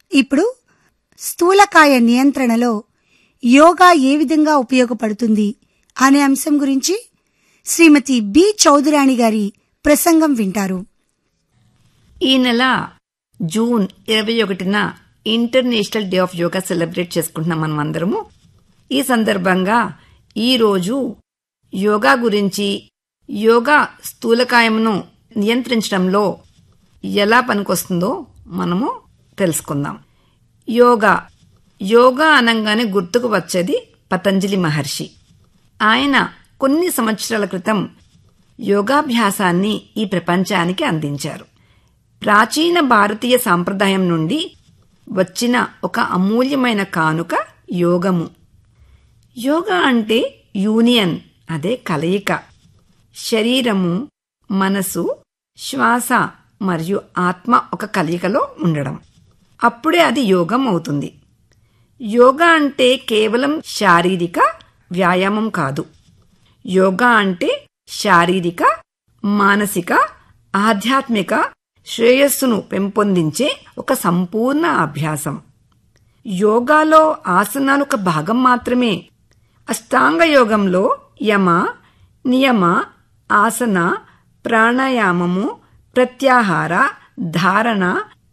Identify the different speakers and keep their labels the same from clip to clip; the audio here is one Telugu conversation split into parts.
Speaker 1: ఇప్పుడు స్థూలకాయ నియంత్రణలో యోగా ఏ విధంగా ఉపయోగపడుతుంది అనే అంశం గురించి శ్రీమతి బి చౌదరాణి గారి ప్రసంగం వింటారు
Speaker 2: ఈ నెల జూన్ ఇరవై ఒకటిన international day of yoga celebrate చేసుకుంటున్నాం మనం అందరము ఈ సందర్భంగా ఈ రోజు యోగా గురించి యోగా స్థూలకాయమును నియంత్రించడంలో ఎలా పనికొస్తుందో మనము తెలుసుకుందాం యోగా యోగా అనగానే గుర్తుకు వచ్చేది పతంజలి మహర్షి ఆయన కొన్ని సంవత్సరాల క్రితం యోగాభ్యాసాన్ని ఈ ప్రపంచానికి అందించారు ప్రాచీన భారతీయ సాంప్రదాయం నుండి వచ్చిన ఒక అమూల్యమైన కానుక యోగము యోగా అంటే యూనియన్ అదే కలయిక శరీరము మనసు శ్వాస మరియు ఆత్మ ఒక కలయికలో ఉండడం అప్పుడే అది యోగం అవుతుంది యోగా అంటే కేవలం శారీరక వ్యాయామం కాదు యోగా అంటే శారీరక మానసిక ఆధ్యాత్మిక శ్రేయస్సును పెంపొందించే ఒక సంపూర్ణ అభ్యాసం యోగాలో ఆసనాలు ఒక భాగం మాత్రమే అష్టాంగ యోగంలో యమ నియమ ఆసన ప్రాణాయామము ప్రత్యాహార ధారణ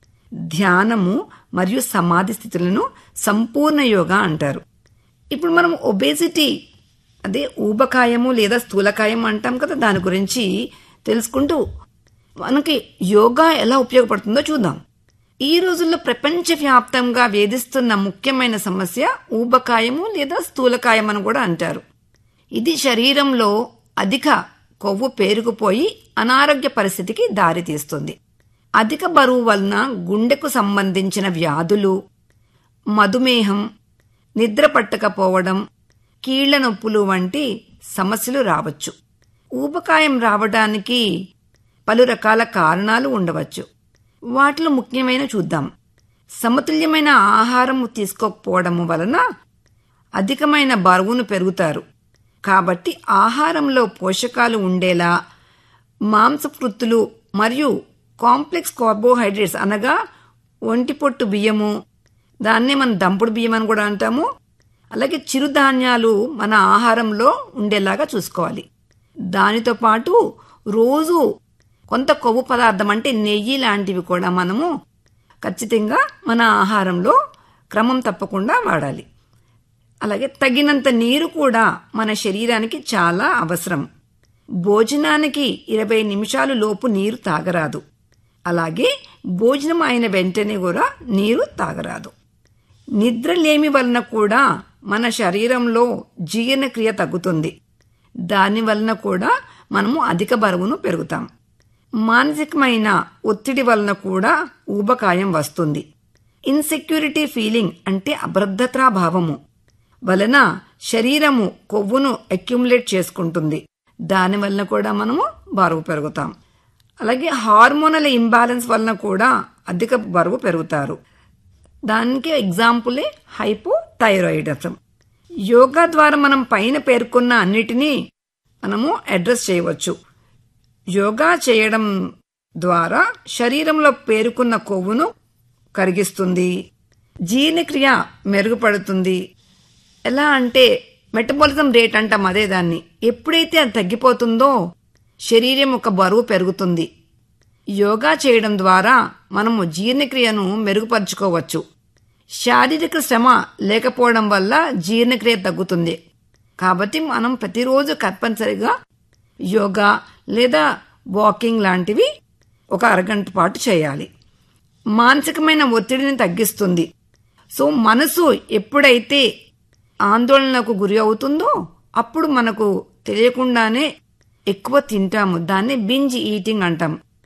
Speaker 2: ధ్యానము మరియు సమాధి స్థితులను సంపూర్ణ యోగా అంటారు ఇప్పుడు మనం ఒబేసిటీ అదే ఊబకాయము లేదా స్థూలకాయం అంటాం కదా దాని గురించి తెలుసుకుంటూ మనకి యోగా ఎలా ఉపయోగపడుతుందో చూద్దాం ఈ రోజుల్లో ప్రపంచవ్యాప్తంగా వేధిస్తున్న ముఖ్యమైన సమస్య ఊబకాయము లేదా స్థూలకాయం అని కూడా అంటారు ఇది శరీరంలో అధిక కొవ్వు పేరుకుపోయి అనారోగ్య పరిస్థితికి దారితీస్తుంది అధిక బరువు వలన గుండెకు సంబంధించిన వ్యాధులు మధుమేహం నిద్ర పట్టకపోవడం కీళ్ల నొప్పులు వంటి సమస్యలు రావచ్చు ఊబకాయం రావడానికి పలు రకాల కారణాలు ఉండవచ్చు వాటిలో ముఖ్యమైన చూద్దాం సమతుల్యమైన ఆహారం తీసుకోకపోవడం వలన అధికమైన బరువును పెరుగుతారు కాబట్టి ఆహారంలో పోషకాలు ఉండేలా మాంసకృత్తులు మరియు కాంప్లెక్స్ కార్బోహైడ్రేట్స్ అనగా ఒంటిపొట్టు బియ్యము దాన్నే మనం దంపుడు బియ్యం అని కూడా అంటాము అలాగే చిరుధాన్యాలు మన ఆహారంలో ఉండేలాగా చూసుకోవాలి దానితో పాటు రోజు కొంత కొవ్వు పదార్థం అంటే నెయ్యి లాంటివి కూడా మనము ఖచ్చితంగా మన ఆహారంలో క్రమం తప్పకుండా వాడాలి అలాగే తగినంత నీరు కూడా మన శరీరానికి చాలా అవసరం భోజనానికి ఇరవై నిమిషాలు లోపు నీరు తాగరాదు అలాగే భోజనం అయిన వెంటనే కూడా నీరు తాగరాదు నిద్రలేమి వలన కూడా మన శరీరంలో జీర్ణక్రియ తగ్గుతుంది దాని వలన కూడా మనము అధిక బరువును పెరుగుతాం మానసికమైన ఒత్తిడి వలన కూడా ఊబకాయం వస్తుంది ఇన్సెక్యూరిటీ ఫీలింగ్ అంటే అభద్రతాభావము వలన శరీరము కొవ్వును అక్యుములేట్ చేసుకుంటుంది దాని వలన కూడా మనము బరువు పెరుగుతాం అలాగే హార్మోనల్ ఇంబ్యాలెన్స్ వలన కూడా అధిక బరువు పెరుగుతారు దానికి ఎగ్జాంపులే హైపోథైరాయిడిజం యోగా ద్వారా మనం పైన పేర్కొన్న అన్నిటినీ మనము అడ్రస్ చేయవచ్చు యోగా చేయడం ద్వారా శరీరంలో పేరుకున్న కొవ్వును కరిగిస్తుంది జీర్ణక్రియ మెరుగుపడుతుంది ఎలా అంటే మెటబాలిజం రేట్ అంటాం అదే దాన్ని ఎప్పుడైతే అది తగ్గిపోతుందో శరీరం ఒక బరువు పెరుగుతుంది యోగా చేయడం ద్వారా మనము జీర్ణక్రియను మెరుగుపరుచుకోవచ్చు శారీరక శ్రమ లేకపోవడం వల్ల జీర్ణక్రియ తగ్గుతుంది కాబట్టి మనం ప్రతిరోజు తప్పనిసరిగా యోగా లేదా వాకింగ్ లాంటివి ఒక అరగంట పాటు చేయాలి మానసికమైన ఒత్తిడిని తగ్గిస్తుంది సో మనసు ఎప్పుడైతే ఆందోళనకు గురి అవుతుందో అప్పుడు మనకు తెలియకుండానే ఎక్కువ తింటాము దాన్ని బింజ్ ఈటింగ్ అంటాం